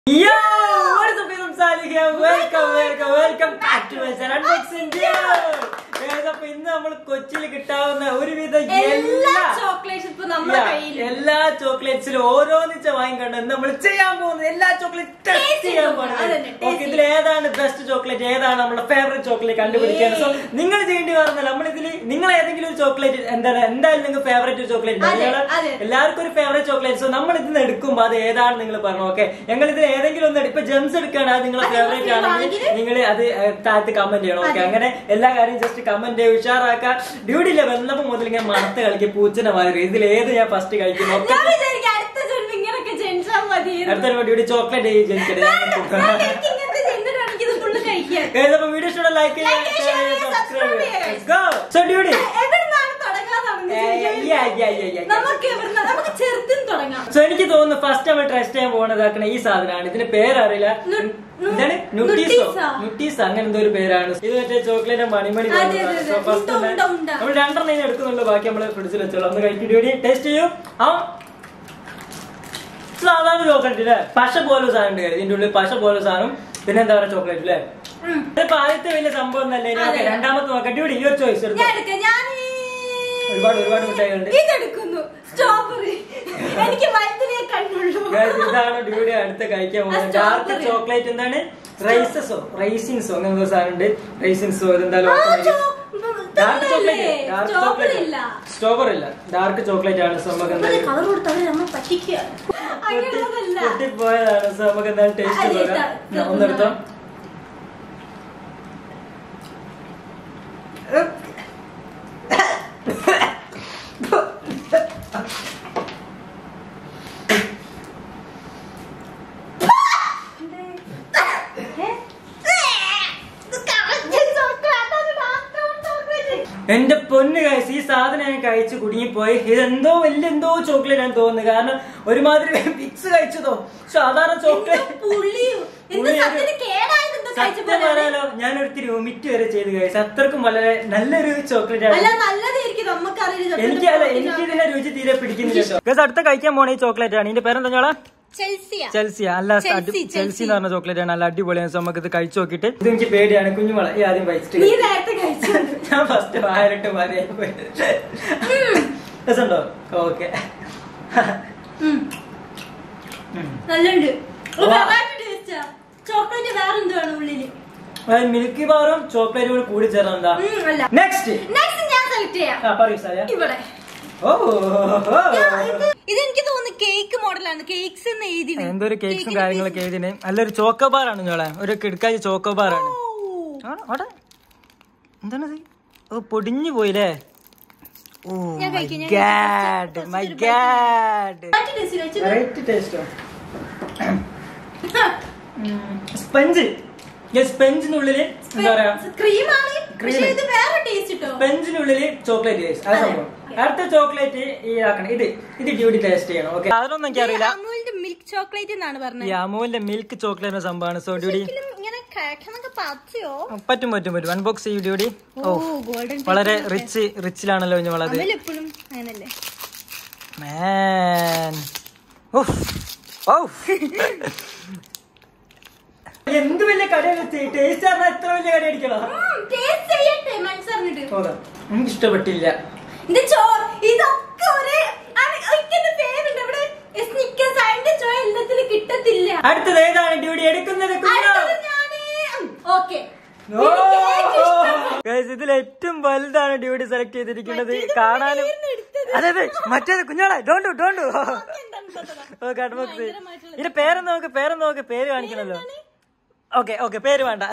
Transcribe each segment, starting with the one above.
Yo, what is up, I'm Salih here. Welcome, welcome, welcome back to my channel Unboxing Video. Guys, അപ്പൊ ഇന്ന് നമ്മൾ കൊച്ചിയിൽ കിട്ടാവുന്ന ഒരുവിധ എല്ലാ എല്ലാ ചോക്ലേറ്റ്സ് ഇപ്പൊ നമ്മുടെ Yeah, കയ്യിലുണ്ട് എല്ലാ ചോക്ലേറ്റ്സിലും ഓരോന്നിച്ച വാങ്ങിക്കണ്ട നമ്മൾ ചെയ്യാൻ പോകുന്നത് എല്ലാ ചോക്ലേറ്റ് ടെസ്റ്റ് Taste ചെയ്യാൻ ചെയ്ത് പോകുന്നത് അതന്നെ, taste ഓക്കെ ഇതിൽ ഏതാണ് ബെസ്റ്റ് ചോക്ലേറ്റ് ഏതാണ് നമ്മുടെ ഫേവറേറ്റ് ചോക്ലേറ്റ് കണ്ടുപിടിക്കാൻ സോ നിങ്ങൾ ചെയ്യേണ്ടി പറഞ്ഞാൽ നമ്മൾ ഇതിൽ നിങ്ങൾ ഏതെങ്കിലും ഒരു ചോക്ലേറ്റ് എന്താണ് എന്തായാലും നിങ്ങൾക്ക് ഫേവറേറ്റ് ചോക്ലേറ്റ് അതെ, അതെ. എല്ലാവർക്കും ഒരു ഫേവറേറ്റ് ചോക്ലേറ്റ് സോ നമ്മൾ ഇതിന്ന് എടുക്കുമ്പോൾ അത് ഏതാണ് നിങ്ങൾ പറഞ്ഞു ഓക്കെ ഞങ്ങൾ ഇതിൽ ഏതെങ്കിലും ഒന്ന് ഇപ്പൊ ജെംസ് എടുക്കുകയാണ് അത് നിങ്ങളെ അത് ഫേവറേറ്റ് നിങ്ങൾ ആണെങ്കിൽ ആണെങ്കിൽ നിങ്ങൾ അത് ഏഹ്, താഴത്ത് കമന്റ് ചെയ്യണം ഓക്കെ അതെ. അങ്ങനെ എല്ലാ കാര്യം ജസ്റ്റ് കമന്റ് ചെയ്ത് ഉഷാറാക്കുക ഡ്യൂട്ടിയില്ല വന്നപ്പോ മുതൽ ഇങ്ങനെ മണത്ത് കളിക്കുക പൂച്ചനെ മാറി ഇതിൽ ഏത് ഞാൻ ഫസ്റ്റ് കഴിക്കുന്നു ഒക്കെ ഞാൻ വിചാരിക്കും അടുത്ത ജന്മം ഇങ്ങനൊക്കെ ജനിച്ചാ മതി അടുത്ത ഡ്യൂട്ടി ചോക്ലേറ്റ് ജനിക്കട്ടെ ഇങ്ങനത്തെ ജനിച്ചിട്ടാണെങ്കിൽ ഇത് ഫുള്ള് കഴിക്കാൻ Guys, അപ്പൊ വീഡിയോ ഇഷ്ടമുള്ള ലൈക്ക് Like ചെയ്യുക, share ചെയ്യുക, subscribe ചെയ്യുക. സോ ഡ്യൂട്ടി എവിടുന്നാണ് തുടങ്ങാന്നാണ് നമുക്ക് എവിടുന്ന നമുക്ക് ചെറുതും തുടങ്ങാം സോ എനിക്ക് തോന്നുന്നു ഫസ്റ്റ് നമ്മൾ ടെസ്റ്റ് ചെയ്യാൻ പോകുന്നതാക്കണ ഈ സാധനമാണ് ഇതിന് പേരറിയില്ല നു- നു- എന്താണ് നുട്ടീസോ നുട്ടീസോ? നുട്ടീസ് അങ്ങനെ എന്തോ ഒരു പേരാണ് ഇത് മറ്റേ ചോക്ലേറ്റ് മണിമണി അതെ, അതെ, അതെ. ഫസ്റ്റ് ഉണ്ട, ഉണ്ട, ഉണ്ട. നമ്മൾ രണ്ടെണ്ണം ഇനി എടുക്കുന്നുള്ളൂ ബാക്കി നമ്മൾ ഫ്രിഡ്ജിൽ വെച്ചോളൂ ഒന്ന് കഴിക്കും ഡ്യൂട്ടി ടേസ്റ്റ് ചെയ്യൂ ആ സാധാരണ ചോക്ലേറ്റ് അല്ലേ പശ പോലെ സാധനം ഉണ്ട് ഇതിന്റെ ഉള്ളിൽ പശ പോലെ സാധനം പിന്നെ എന്താ പറയുക ചോക്ലേറ്റ് അല്ലേ ഉം. ഇതിപ്പോ ആദ്യത്തെ വലിയ സംഭവം തന്നെ ഇനി അതെ. ഓക്കെ രണ്ടാമത്തെ നോക്കാം ഡ്യൂട്ടി ഈ ഒരു ചോയ്സ് എടുത്തു ഞാൻ എടുക്കാം ഞാൻ ഒരുപാട് ഒരുപാട് മിഠായികളുണ്ട് ഇതെടുക്കുന്നു സ്ട്രോബെറി എനിക്ക് വലുതിനെ കണ്ണുള്ളൂ Guys, ഇതാണ് ഡ്യൂഡി അടുത്ത് കഴിക്കാൻ പോകുന്നത് ഡാർക്ക് strawberry. ചോക്ലേറ്റ് എന്താണ് റൈസസോ റൈസിൻസോ അങ്ങനെ എന്തോ സാധനം ഉണ്ട് റൈസിൻസോ ഇതെന്തായാലും ആ, ഡാർക്ക് ചോ- ചോക്ലേറ്റ് ഇതല്ലേ? ഡാർക്ക് strawberry ചോക്ലേറ്റ് ഇല്ല. സ്ട്രോബർ ഇല്ല ഡാർക്ക് ചോക്ലേറ്റ് ആണ് സോ നമുക്ക് എന്തായാലും കളർ കൊടുത്താൽ നമ്മൾ പറ്റിക്കുക അങ്ങനെയുള്ളതല്ല പൊട്ടിപ്പോയതാണ് സോ നമുക്ക് എന്തായാലും ടേസ്റ്റ് അതെ, നോക്കാം ഇതാ, ഞാൻ ഒന്നെടുത്തോ എന്റെ പൊന്ന് കഴിച്ച് ഈ സാധനം ഞാൻ കഴിച്ച് കുടുങ്ങിപ്പോയി ഇതെന്തോ വലിയ എന്തോ ചോക്ലേറ്റ് ആണ് തോന്നുന്നത് കാരണം ഒരുമാതിരി വിക്സ് കഴിച്ചതോ സാധാരണ ചോക്ലേറ്റ് സത്യം പറയാലോ ഞാൻ ഒരിത്തിരി ഒമിറ്റ് വരെ ചെയ്ത് കഴിച്ചു അത്രക്കും വളരെ നല്ലൊരു ചോക്ലേറ്റ് അല്ല ആണ് നല്ലതായിരിക്കും നമുക്കറിയില്ല എനിക്ക് അല്ല എനിക്ക് ഇതിന്റെ രുചി തീരെ പിടിക്കുന്നില്ല ഗസ് അടുത്ത കഴിക്കാൻ പോണ ഈ ചോക്ലേറ്റ് ആണ് ഇതിന്റെ പേരെന്താ ഞങ്ങളാ ചെൽസിയ ചെൽസി അല്ല ചെൽസി, അടി- ചെൽസി. ചെൽസി എന്ന് പറഞ്ഞ ചോക്ലേറ്റ് ആണ് നല്ല അടിപൊളിയാണ് സോ നമുക്ക് ഇത് കഴിച്ചു നോക്കിയിട്ട് ഇത് എനിക്ക് പേടിയാണ് കുഞ്ഞുമള ഈ ആദ്യം കഴിച്ചിട്ട് നീ നേരത്തെ കഴിച്ചു ഞാൻ ഫസ്റ്റ് വായലിട്ട് മതിയായി പോയി രസമുണ്ടോ ഓക്കെ നല്ലുണ്ട് വാ. ചോക്ലേറ്റ് വേറെ എന്താണ് ഉള്ളില് മിൽക്കി ബാറും ചോക്ലേറ്റും കൂടി കൂടി ചേർന്നെന്താ ഉം, അല്ല നെക്സ്റ്റ് നെക്സ്റ്റ് ഞാൻ സെലക്ട് ചെയ്യാം ആ പറയൂ സായ ഇവിടെ ഓ ഇത് എനിക്ക് തോന്നുന്നു കേക്ക് മോഡലാണ് കേക്ക്സ് എന്ന് എഴുതി എന്തോ ഒരു കേക്ക്സും കാര്യങ്ങളൊക്കെ എഴുതിന് നല്ലൊരു ചോക്കോബാർ ആണ് ഞങ്ങളെ ഒരു കിടക്കാജ് ചോക്കോബാർ ആണ് അവിടെ എന്താണത് ഓ പൊടിഞ്ഞു പോയില്ലേ ഓ ഞാൻ മൈ കഴിക്കാം, ഞാൻ ഗാഡ് മൈ ഗാഡ് വെറൈറ്റി ടേസ്റ്റോ സ്പഞ്ച് സ്പെഞ്ചിനുള്ളില് എന്താ പറയാ ക്രീമാണ് പക്ഷെ Cream. ഇത് വേറെ ടേസ്റ്റ് കിട്ടോ സ്പെഞ്ചിനുള്ളില് ചോക്ലേറ്റ് അത് അതെ. സംഭവം അടുത്ത ചോക്ലേറ്റ് ഈ ആക്കണം ഇത് ഇത് ഡ്യൂട്ടി ടേസ്റ്റ് ചെയ്യണം ഓക്കെ അതൊന്നും എനിക്കറിയില്ല അമൂലിന്റെ മിൽക്ക് ചോക്ലേറ്റ് എന്നാണ് ഈ പറഞ്ഞത് അമൂലിന്റെ മിൽക്ക് ചോക്ലേറ്റ് സംഭവമാണ് സോ ഡ്യൂട്ടി ഒരിക്കലും ഇങ്ങനെ കഴിക്കണൊക്കെ പറ്റിയോ പറ്റും പറ്റും പറ്റും അൺബോക്സ് ചെയ്യൂ ഡ്യൂട്ടി ഓ ഓ ഗോൾഡൻ വളരെ റിച്ച് റിച്ചിലാണല്ലോ ഞങ്ങളത് അമൽ എപ്പോഴും അങ്ങനല്ലേ Man. ഉഫ്. ഔ. എന്ത് വലിയ കടയാണ് ടേസ്റ്റ് പറഞ്ഞാൽ എത്ര വലിയ കട അടിക്കണം ടേസ്റ്റ് ചെയ്യട്ടെ മനസ്സറിഞ്ഞിട്ട് എനിക്ക് ഇഷ്ടപ്പെട്ടില്ല ഇത് ചോ ഇതൊക്കെ ഒരു ഒരിക്കലും പേരുണ്ട് ഇവിടെ സ്നിക്കേഴ്സ് അതിന്റെ ചോ എല്ലാത്തിലും കിട്ടത്തില്ല അടുത്തത് ഏതാണ് ഡ്യൂട്ടി എടുക്കുന്നത് കുഞ്ഞോ? അടുത്തത് ഞാന് ഓക്കെ ഓ. Guys, ഇതിൽ ഏറ്റവും വലുതാണ് ഡ്യൂട്ടി സെലക്ട് ചെയ്തിരിക്കുന്നത് മറ്റേത് കാണാനും പുള്ളിയായിരുന്നു എടുത്തത്. അതെ അതെ മറ്റേത് കുഞ്ഞോളെ ഡോണ്ടു ഡോണ്ടു ഓ കൺബോക്സ് ഭയങ്കരമായിട്ടുള്ള ഇതിന്റെ പേരെന്ന് നോക്ക് പേരെന്ന് നോക്ക് പേര് കാണിക്കണല്ലോ ഓക്കെ ഓക്കെ പേര് വേണ്ട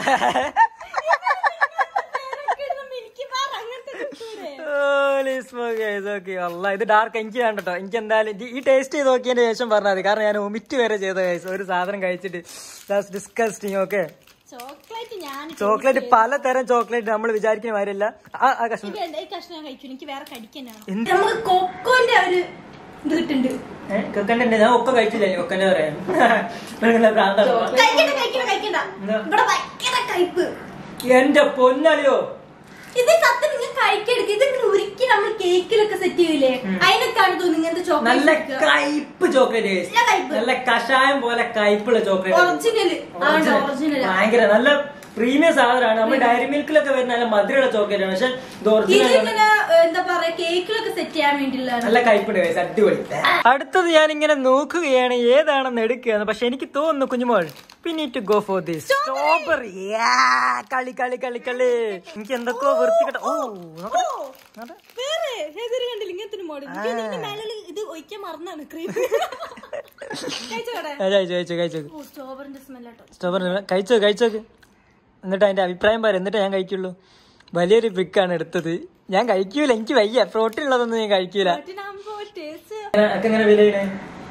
ഓക്കെ അല്ല ഇത് ഡാർക്ക് എനിക്ക് വേണ്ടട്ടോ എനിക്ക് എന്തായാലും ഇത് ഈ ടേസ്റ്റ് ചെയ്ത് നോക്കിയതിന് ശേഷം പറഞ്ഞാൽ മതി കാരണം ഞാൻ ഒമിറ്റ് വരെ ചെയ്ത guys. ഒരു സാധനം കഴിച്ചിട്ട് ഡിസ്കസ്റ്റിങ് ഓക്കെ ചോക്ലേറ്റ് ഞാൻ ചോക്ലേറ്റ് പലതരം ചോക്ലേറ്റ് നമ്മൾ വിചാരിക്കുന്ന മാതിരില്ല ആ ആ കഷ്ണം ഇത് ഈ കഷ്ണം കഴിക്കും എനിക്ക് വേറെ കടിക്കാനാണ് എന്ത്? നമുക്ക് കൊക്കോന്റെ ഒരു ഇത് കിട്ടുന്നുണ്ട് ഏഹ് കൊക്കന്റെ ഞാൻ ഒക്കെ കഴിച്ചില്ല കൊക്കന്റെ പറയാൻ നിങ്ങളെ ഭ്രാന്താണ്. കഴിക്കണ്ട കഴിക്കണ്ട കഴിക്കണ്ട എന്താ? ഇവിടെ ഭയങ്കര കയ്പ് എന്റെ പൊന്നളിയോ ഇത് സത്യം നിങ്ങൾ കഴിക്കെടുക്കുക ഇതിങ്ങനെ ഉരുക്കി നമ്മൾ കേക്കിലൊക്കെ സെറ്റ് ചെയ്യൂലേ അതിനൊക്കെയാണ് തോന്നുന്നു ഇങ്ങനത്തെ നല്ല ചോക്ലേറ്റ് കയ്പ് ചോക്ലേറ്റ് നല്ല കയ്പ്. നല്ല കഷായം പോലെ കയ്പുള്ള ചോക്ലേറ്റ് ഒറിജിനൽ ആണ് ഒറിജിനൽ ഭയങ്കര നല്ല പ്രീമിയം സാധനമാണ് നമ്മൾ ഡയറി മിൽക്കിലൊക്കെ വരുന്ന നല്ല മധുരമുള്ള ചോക്ലേറ്റ് ആണ് പക്ഷെ ഇത് ഒറിജിനൽ ഇതിങ്ങനെ ഏഹ്, എന്താ പറയാ കേക്കിലൊക്കെ സെറ്റ് ചെയ്യാൻ വേണ്ടിയുള്ളതാണ് നല്ല കയ്പുണ്ട് guys, അടിപൊളി അടുത്തത് ഞാൻ ഇങ്ങനെ നോക്കുകയാണ് ഏതാണെന്ന് എടുക്കുകയാണ് പക്ഷെ എനിക്ക് തോന്നുന്നു കുഞ്ഞുമോൾ പിന്നെ to go for this strawberry കളി കളി കളി കളി എനിക്ക് എന്തൊക്കെയോ വൃത്തികെട്ട ഓ നോക്കട്ടെ. നോക്കട്ടെ. വേറെ ഏതൊരു കണ്ടില്ല ഇങ്ങനത്തെ മോഡൽ മേലെ ഇത് ഒഴിക്കാൻ മറന്നാണ് ക്രീം കഴിച്ചോടെ ആ, കഴിച്ചു കഴിച്ചു കഴിച്ചു ഓ സ്ട്രോബറിന്റെ സ്മെല്ലോ സ്ട്രോബെറി കഴിച്ചോ കഴിച്ചോക്ക് എന്നിട്ട് അതിന്റെ അഭിപ്രായം പറ എന്നിട്ട് ഞാൻ കഴിക്കുള്ളൂ വലിയൊരു ബ്രിക്കാണ് എടുത്തത് ഞാൻ കഴിക്കൂല എനിക്ക് വയ്യ പ്രോട്ടീൻ ഉള്ളതൊന്നും ഞാൻ കഴിക്കൂല ടേസ്റ്റ് ഒക്കെ എങ്ങനെ വിലയിണ്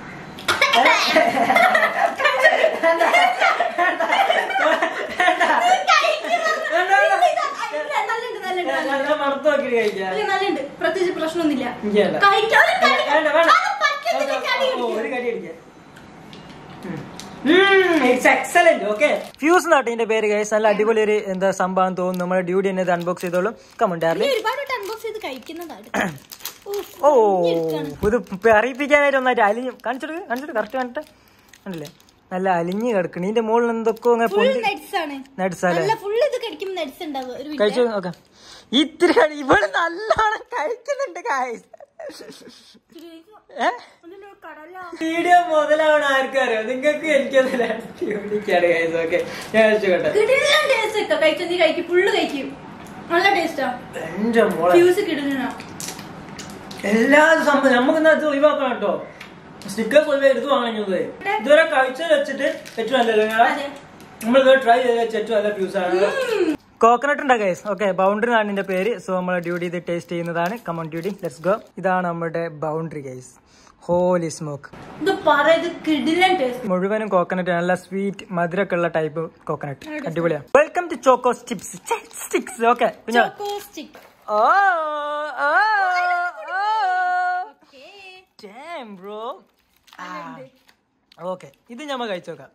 നല്ലുണ്ട് നല്ലുണ്ട് നല്ല മണത്ത് നോക്കിട്ട് കഴിക്കാം ഇല്ല, നല്ലുണ്ട് പ്രത്യേകിച്ച് പ്രശ്നമൊന്നുമില്ല എനിക്ക് വേണ്ട. കഴിക്കാം ഒരു കടി. വേണ്ട വേണ്ട അത് പറ്റത്തില്ല, കടി ഓ, ഒരു കടി അടിക്കാം ഇറ്റ്സ് എക്സലന്റ് ഓക്കെ ഫ്യൂസ് നാട്ട് ഇതിന്റെ പേര് ഗൈസ് നല്ല അടിപൊളി ഒരു എന്താ സംഭവം തോന്നുന്നു നമ്മുടെ ഡ്യൂട്ടി തന്നെ ഇത് അൺബോക്സ് ചെയ്തോളും കമന്റ് നീ ഒരുപാട് വട്ടം അൺബോക്സ് ചെയ്ത് കഴിക്കുന്നതാണ് ഉഫ്, ഓ ഇരിക്കാണ്. ഇത് അറിയിപ്പിക്കാനായിട്ട് ഒന്നായിട്ട് അലിഞ്ഞു കാണിച്ചിട്ട് കാണിച്ചിട്ട് കറക്റ്റ് കണ്ടിട്ട് കണ്ടില്ലേ നല്ല അലിഞ്ഞ് കിടക്കണ ഇതിന്റെ മുകളിൽ എന്തൊക്കെയോ ഇങ്ങനെ ഫുൾ പൊന്തി നട്സ് ആണ് നട്സ് അല്ലേ നല്ല ഫുൾ ഇത് കടിക്കുമ്പോ നട്സ് ഉണ്ടാവും ഒരു minute. കഴിച്ചു നോക്കാം ഇത്തിരി കഴി- ഇവള് നല്ലോണം കഴിക്കുന്നുണ്ട് ഗൈസ് ഏ അതിന്റെ ഒരു കടല. വീഡിയോ മുതലാണ് ആർക്കും അറിയാം നിങ്ങൾക്ക് എനിക്കതിലാണ് ഗൈസ് ഓക്കെ ഞാൻ കഴിച്ചോട്ടെ കിടിലൻ taste ഒക്കെ. കഴിച്ചോ, നീ കഴിക്കും ഫുള്ള് കഴിക്കും നല്ല ടേസ്റ്റാ എന്റെ മോളെ ഫ്യൂസ് കിടുന്ന എല്ലാ സംഭവം നമുക്ക് ഇന്ന് അത് ഒഴിവാക്കണം കേട്ടോ സ്റ്റിക്കേഴ്സ് ഒഴിവായി ഇത് വാങ്ങിയത് ഇതുവരെ കഴിച്ചത് വെച്ചിട്ട് ഏറ്റവും നല്ലത് അതെ. നമ്മൾ ഇതുവരെ ട്രൈ ചെയ്ത് വെച്ച് ഏറ്റവും നല്ല ഫ്യൂസ് ആണ് കോക്കനട്ട് ഉണ്ടാ ഗൈസ് ഓക്കെ ബൗണ്ടറി ആണ് ഇതിന്റെ പേര് സോ നമ്മൾ ഡ്യൂട്ടി ഇത് ടേസ്റ്റ് ചെയ്യുന്നതാണ് കമൺ ഡ്യൂട്ടി ലെറ്റ്സ് ഗോ ഇതാണ് നമ്മുടെ ബൗണ്ടറി ഗൈസ് ഹോലി സ്മോക്ക് ഇത് പറ ഇത് കിടിലൻ ടേസ്റ്റ് മുഴുവനും കോക്കനട്ട് നല്ല സ്വീറ്റ് മധുരമൊക്കെ ഉള്ള ടൈപ്പ് കോക്കനട്ട് അടിപൊളിയാണ് വെൽക്കം ടു ചോക്കോ സ്റ്റിപ്സ് സ്റ്റിക്സ് ഓക്കെ കുഞ്ഞാ ചോക്കോ സ്റ്റിക്ക് ഓ ഓ ബ്രോ ഓക്കെ ഇത് ഞമ്മ കഴിച്ചോക്കാം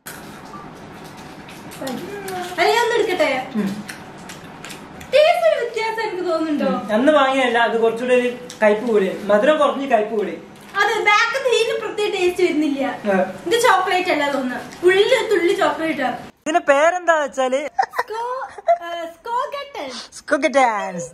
അത് ഞാൻ ഒന്ന് എടുക്കട്ടെ ടേസ്റ്റ് വ്യത്യാസം എനിക്ക് തോന്നുന്നുണ്ടോ അന്ന് വാങ്ങിയല്ല അത് കുറച്ചുകൂടി ഒരു കയ്പ് കൂടി മധുരം കുറഞ്ഞ് കയ്പ് കൂടി അത് ബാക്ക് തീരെ പ്രത്യേക ടേസ്റ്റ് വരുന്നില്ല ആ. ഇത് ചോക്ലേറ്റ് അല്ല തോന്നുന്നു ഉള്ളിൽ തുള്ളി ചോക്ലേറ്റ് ഇതിന്റെ പേരെന്താ വെച്ചാല് സ്കുഗറ്റാൻസ്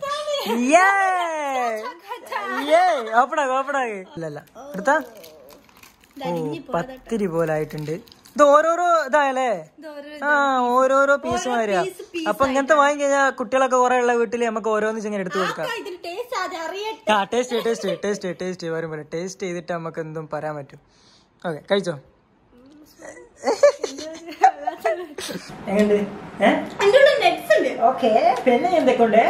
ഓപ്പണാ ഓപ്പണാ ഇല്ലല്ല എടുത്താ ഓ പത്തിരി പോലെ ആയിട്ടുണ്ട് ഇത് ഓരോരോ ഇതായല്ലേ ആ ഓരോരോ പീസ് മാതിരിയാ piece, piece അപ്പൊ ഇങ്ങനത്തെ വാങ്ങി കഴിഞ്ഞാൽ കുട്ടികളൊക്കെ കുറെ ഉള്ള വീട്ടില് നമുക്ക് ഓരോന്നിച്ച് ഇങ്ങനെ എടുത്തു കൊടുക്കാം ഇതിൽ ടേസ്റ്റ് അത് അറിയട്ടെ ആ ടേസ്റ്റ് ടേസ്റ്റ് ടേസ്റ്റ് ടേസ്റ്റ് വരും പോലെ ടേസ്റ്റ് ചെയ്തിട്ട് നമുക്ക് എന്തും പറയാൻ പറ്റും ഓക്കെ കഴിച്ചോ എങ്ങണ്ട് ഏ എന്റെ ഉള്ളിൽ നെറ്റ്സ് ഉണ്ട് ഓക്കെ പിന്നെ എന്തൊക്കെയുണ്ട്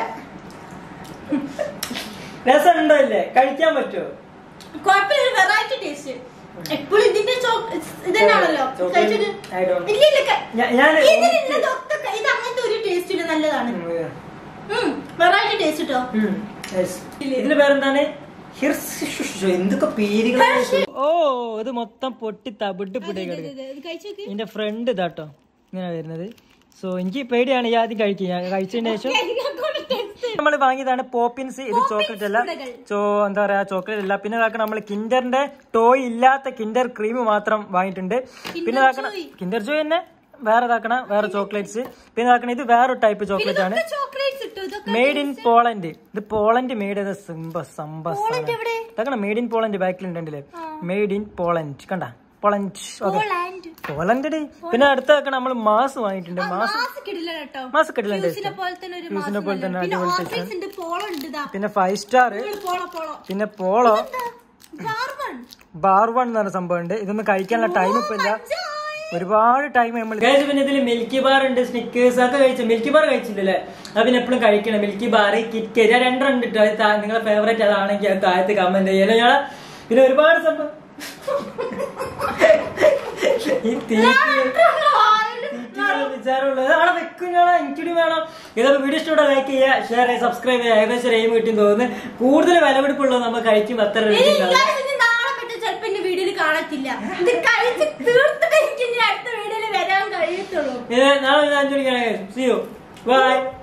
രസമുണ്ടോ ഇല്ലേ കഴിക്കാൻ പറ്റുമോ കുഴപ്പമില്ല വെറൈറ്റി ടേസ്റ്റ് എപ്പോഴും ഇതിന്റെ ചോ- ഇതന്നെയാണല്ലോ Chocolate, കഴിച്ചിട്ട് I don't- ഇല്ല ഇല്ല ക- ഞാ- ഞാൻ ഇതിനുള്ളതൊക്കെ ക- ഇത് അങ്ങനത്തെ ഒരു ടേസ്റ്റ് ഇല്ല നല്ലതാണ് വെറൈറ്റി ടേസ്റ്റ് കേട്ടോ ഉം, yes. ഇതിന്റെ പേരെന്താണ് ഹിർസ് എന്തൊക്കെ പേരുകൾ ഓ ഇത് മൊത്തം പൊട്ടി തവിട്ട് പൊട്ടി കിടക്കും ഇത് കഴിച്ചോക്ക് എന്റെ ഫ്രണ്ട് ഇതാട്ടോ ഇങ്ങനെ വരുന്നത് സോ എനിക്ക് പേടിയാണ് ഈ ആദ്യം കഴിക്കുക ഞാൻ കഴിച്ചതിന് ശേഷം നമ്മൾ വാങ്ങിയതാണ് പോപ്പിൻസ് ഇത് ചോക്ലേറ്റ് അല്ല ചോ എന്താ പറയാ ചോക്ലേറ്റ് അല്ല പിന്നെ ഇതാക്കണം നമ്മൾ കിൻഡറിന്റെ ടോയ് ഇല്ലാത്ത കിൻഡർ ക്രീം മാത്രം വാങ്ങിയിട്ടുണ്ട് പിന്നെ ഇതാക്കണം കിൻഡർ ജോയ് തന്നെ വേറെ ഇതാക്കണം വേറെ ചോക്ലേറ്റ്സ് പിന്നെ ഇതാക്കണം ഇത് വേറെ ടൈപ്പ് ചോക്ലേറ്റ് ആണ് ചോക്ലേറ്റ്സ് ഇട്ടു ഇതൊക്കെ മെയ്ഡ് ഇൻ പോളണ്ട് ഇത് പോളണ്ട് മെയ്ഡ് ചെയ്ത സിംബ സംബ പോളണ്ട് എവിടെ? ഇതാക്കണം മെയ്ഡ് ഇൻ പോളണ്ട് ബാക്കിലുണ്ടല്ലേ മെയ്ഡ് ഇൻ പോളണ്ട് കണ്ട പോളണ്ട് ഓക്കെ പോളാൻഡ് പോളണ്ട് പിന്നെ അടുത്തൊക്കെ നമ്മൾ മാസ് വാങ്ങിയിട്ടുണ്ട് മാസ് മാസ് കിടില്ല കേട്ടോ മാസ് കിട്ടില്ല ഫ്യൂസിനെ പോലെ തന്നെ ഒരു മാസ് ഫ്യൂസിനെ പോലെ തന്നെ പിന്നെ അടിപൊളി ഓർഫൈസ് ഉണ്ട് പോളോ ഉണ്ട് ഇതാ പിന്നെ ഫൈവ് സ്റ്റാർ പോളോ പോളോ പിന്നെ പോളോ ബാർബൺ ബാർ വൺ എന്ന് പറഞ്ഞ സംഭവം ഉണ്ട് ഇതൊന്നും കഴിക്കാനുള്ള ടൈം ഇപ്പൊ ഇല്ല ഒരുപാട് ടൈം നമ്മൾ പിന്നെ ഇതിൽ മിൽക്കി ബാർ ഉണ്ട് സ്നിക്കേഴ്സ് ഒക്കെ കഴിച്ചു മിൽക്കി ബാർ കഴിച്ചില്ലല്ലേ അത് പിന്നെ എപ്പോഴും കഴിക്കണം മിൽക്കി ബാർ കിറ്റ് ഞാൻ രണ്ടെണ്ണം ഉണ്ട് ട്ടോ. അത് താ- നിങ്ങളെ ഫേവറേറ്റ് അതാണെങ്കിൽ അത് താഴത്ത് കമന്റ് ചെയ്യല്ലോ ഞാൻ പിന്നെ ഒരുപാട് സംഭവം ഈ തീറ്റി വിചാരമുള്ളത് അവിടെ വെക്കും ഞാൻ എനിക്കൂടി വേണം ഇതൊക്കെ വീഡിയോ ഇഷ്ടം ലൈക്ക് ചെയ്യുക ഷെയർ ചെയ്യുക സബ്സ്ക്രൈബ് ചെയ്യുക ഏകദേശം എയിം കിട്ടി തോന്നുന്നു കൂടുതൽ വിലപിടിപ്പുള്ളത് നമ്മൾ കഴിക്കും അത്ര ഇനി റേറ്റ് ഉണ്ടാവും ഇല്ലാതെ ഇനി നാളെ പറ്റ ചിലപ്പോ എന്റെ വീഡിയോയിൽ കാണത്തില്ല ഇത് കഴിച്ച് തീർത്ത് എനിക്ക് ഇനി അടുത്ത വീഡിയോയിൽ വരാൻ കഴിയത്തുള്ളൂ ഇത് നാളെ അഞ്ചു മണിക്കാണ് സി യു ബൈ